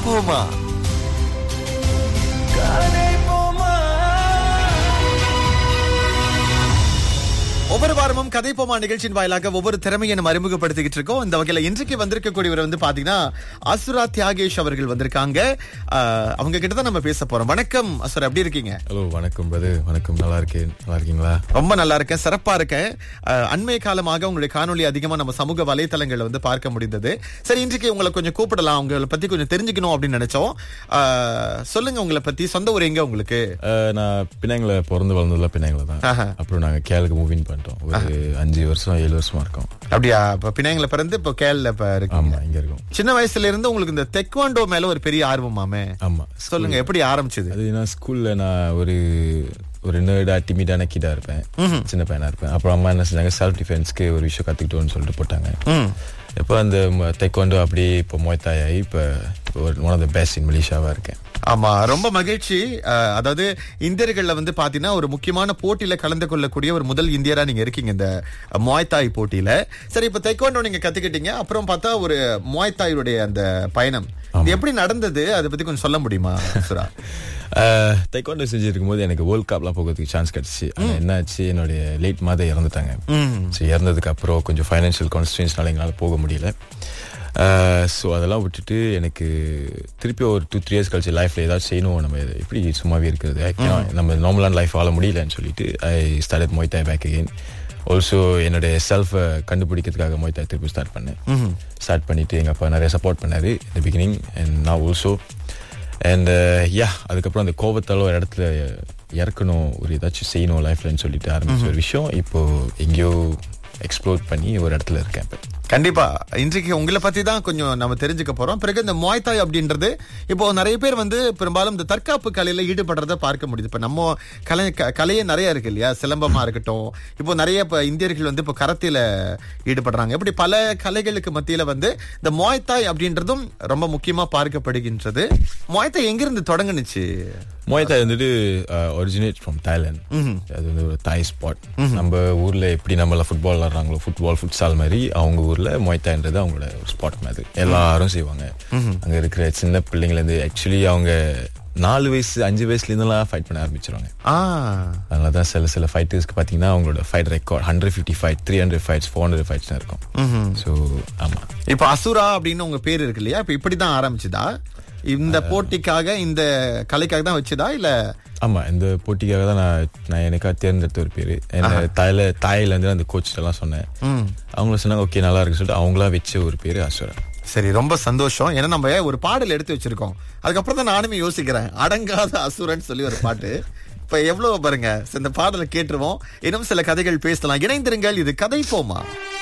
போமா ஒவ்வொரு வாரமும் கதை போமா நிகழ்ச்சியின் வாயிலாக ஒவ்வொரு திறமையை நம்ம அறிமுகப்படுத்திக்கிட்டு இருக்கோம் இந்த வகையில இன்றைக்கு வந்திருக்கக்கூடியவர் வந்து பாத்தீங்கன்னா அசுரா தியாகேஷ் அவர்கள் வந்திருக்காங்க ஆஹ், அவங்க கிட்ட தான் நம்ம பேச போறோம் வணக்கம் அசுரா எப்படி இருக்கீங்க ஹலோ வணக்கம் பிரது வணக்கம் நல்லா இருக்கேன் நல்லா இருக்கீங்களா ரொம்ப நல்லா இருக்கேன் சிறப்பா இருக்கேன் அஹ், அண்மை காலமாக உங்களுடைய காணொளி அதிகமா நம்ம சமூக வலைத்தளங்கள்ல வந்து பார்க்க முடிந்தது சரி இன்றைக்கு உங்களை கொஞ்சம் கூப்பிடலாம் உங்களை பத்தி கொஞ்சம் தெரிஞ்சுக்கணும் அப்படின்னு நினைச்சோம் அஹ், சொல்லுங்க உங்களை பத்தி சொந்த ஊர் எங்க உங்களுக்கு அஹ், நான் பினாங்கில் பிறந்து வளர்ந்ததுல பினாங்கில் தான் ஆஹா. அப்புறம் நாங்கள் கேலுக்கு மூவின் பண்ணிட்டோம் ஒரு அஞ்சு வருஷம் ஏழு வருஷமா இருக்கோம் அப்படியா இப்ப பினாங்கில பிறந்து இப்போ கேரள இப்ப இருக்கு ஆமா இங்க இருக்கோம் சின்ன வயசுல இருந்து உங்களுக்கு இந்த தெக்வாண்டோ மேல ஒரு பெரிய ஆர்வமாமே ஆமா சொல்லுங்க எப்படி ஆரம்பிச்சது அது நான் ஸ்கூல்ல நான் ஒரு ஒரு நேர்டா டிமிடான கிட்டா இருப்பேன் சின்ன பையனா இருப்பேன் அப்புறம் அம்மா என்ன செஞ்சாங்க செல்ஃப் டிஃபென்ஸ்க்கு ஒரு விஷயம் கத்துக்கிட்டோம்னு சொல்லிட்டு போட்டாங்க ம். இப்போ அந்த தைக்கொண்டு அப்படியே இப்போ மொய்தாய் ஆகி இப்போ ஒரு one of the best in மலேசியாவா இருக்கேன் ஆமா ரொம்ப மகிழ்ச்சி அஹ், அதாவது இந்தியர்கள்ல வந்து பாத்தீங்கன்னா ஒரு முக்கியமான போட்டியில கலந்து கொள்ளக்கூடிய ஒரு முதல் இந்தியரா நீங்க இருக்கீங்க இந்த மொய்தாய் போட்டியில சரி இப்ப தைக்கோண்டோ நீங்க கத்துக்கிட்டீங்க அப்புறம் பார்த்தா ஒரு மொய்தாயுடைய அந்த பயணம் இது எப்படி நடந்தது அதை பத்தி கொஞ்சம் சொல்ல முடியுமா சுரா தைக்கொண்டு செஞ்சிருக்கும் போது எனக்கு வேர்ல்ட் கப்லாம் போகிறதுக்கு சான்ஸ் கிடைச்சு ஆனா என்னாச்சு என்னுடைய லேட் மாதம் இறந்துட்டாங்க ஸோ இறந்ததுக்கு அப்புறம் கொஞ்சம் ஃபைனான்ஷியல் கான்ஸ்டன்ஸ்னால எங்களால் போக முடியல ஸோ அதெல்லாம் விட்டுட்டு எனக்கு திருப்பி ஒரு டூ த்ரீ இயர்ஸ் கழிச்சு லைஃப்ல ஏதாச்சும் செய்யணும் நம்ம எப்படி சும்மாவே இருக்கிறது I cannot- நம்ம நார்மலான லைஃப் வாழ முடியலன்னு சொல்லிட்டு I start Muay Thai back again also என்னுடைய செல்ஃபை கண்டுபிடிக்கிறதுக்காக மொய்தாய் திருப்பி ஸ்டார்ட் பண்ணேன் ஸ்டார்ட் பண்ணிட்டு எங்க அப்பா நிறைய சப்போர்ட் பண்ணாரு இந்த பிகினிங் அண்ட் நான் ஆல்சோ அண்ட் யா அதுக்கப்புறம் அந்த கோபத்தால ஒரு இடத்துல இறக்கணும் ஒரு ஏதாச்சும் செய்யணும் லைஃப்லன்னு சொல்லிட்டு ஆரம்பிச்ச ஒரு விஷயம் இப்போ எங்கேயோ எக்ஸ்ப்ளோர் பண்ணி ஒரு இடத்துல இருக்கேன் இப்போ கண்டிப்பா இன்றைக்கு உங்களை பத்தி தான் கொஞ்சம் நம்ம தெரிஞ்சுக்க போறோம் பிறகு இந்த மொய்தாய் அப்படின்றது இப்போ நிறைய பேர் வந்து பெரும்பாலும் இந்த தற்காப்பு கலையில ஈடுபடுறத பார்க்க முடியுது இப்ப நம்ம கலை க- கலையே நிறைய இருக்கு இல்லையா சிலம்பமா இருக்கட்டும் இப்போ நிறைய இப்ப இந்தியர்கள் வந்து இப்போ கரத்தில ஈடுபடுறாங்க இப்படி பல கலைகளுக்கு மத்தியில வந்து இந்த மொய்தாய் அப்படின்றதும் ரொம்ப முக்கியமா பார்க்கப்படுகின்றது மொய்தாய் எங்கிருந்து தொடங்குனுச்சு மொய்தாய் வந்துட்டு ஒரிஜினேட் ஃப்ரம் தாய்லாந்து அது வந்து ஒரு தாய் ஸ்பாட் நம்ம ஊர்ல எப்படி நம்மள ஃபுட்பால் விளாடுறாங்களோ ஃபுட்பால் ஃபுட்சால் மாதிரி அவங்க ஊர்ல மொய்தாய்ன்றது அவங்களோட ஒரு ஸ்பாட் மாதிரி எல்லாரும் செய்வாங்க அங்க இருக்கிற சின்ன பிள்ளைங்கள இருந்து ஆக்சுவலி அவங்க நாலு வயசு அஞ்சு வயசுல இருந்தெல்லாம் ஃபைட் பண்ண ஆரம்பிச்சிருவாங்க ஆ அதனால தான் சில சில ஃபைட்டர்ஸ்க்கு பார்த்தீங்கன்னா அவங்களோட fight record hundred fifty fight three hundred fights four hundred fights இருக்கும் ஸோ ஆமாம் இப்போ அசுரா அப்படின்னு உங்க பேர் இருக்கு இல்லையா இப்ப இப்படிதான் ஆரம்பிச்சுதா இந்த போட்டிக்காக இந்த கலைக்காக தான் வச்சுதா இல்ல ஆமா இந்த போட்டிக்காக தான் நான் நான் எனக்கா தேர்ந்தெடுத்த ஒரு பேரு என்ன தாயில தாயில இருந்து அந்த கோச் எல்லாம் சொன்னேன் அவங்கள சொன்னாங்க ஓகே நல்லா இருக்கு சொல்லிட்டு அவங்களா வச்ச ஒரு பேரு அசுரா சரி ரொம்ப சந்தோஷம் ஏன்னா நம்ம ஒரு பாடல் எடுத்து வச்சிருக்கோம் அதுக்கப்புறம் தான் நானுமே யோசிக்கிறேன் அடங்காத அசுரன் சொல்லி ஒரு பாட்டு இப்ப எவ்வளவு பாருங்க சரி, இந்த பாடலை கேட்டுருவோம் இன்னும் சில கதைகள் பேசலாம் இணைந்திருங்கள் இது கதை போமா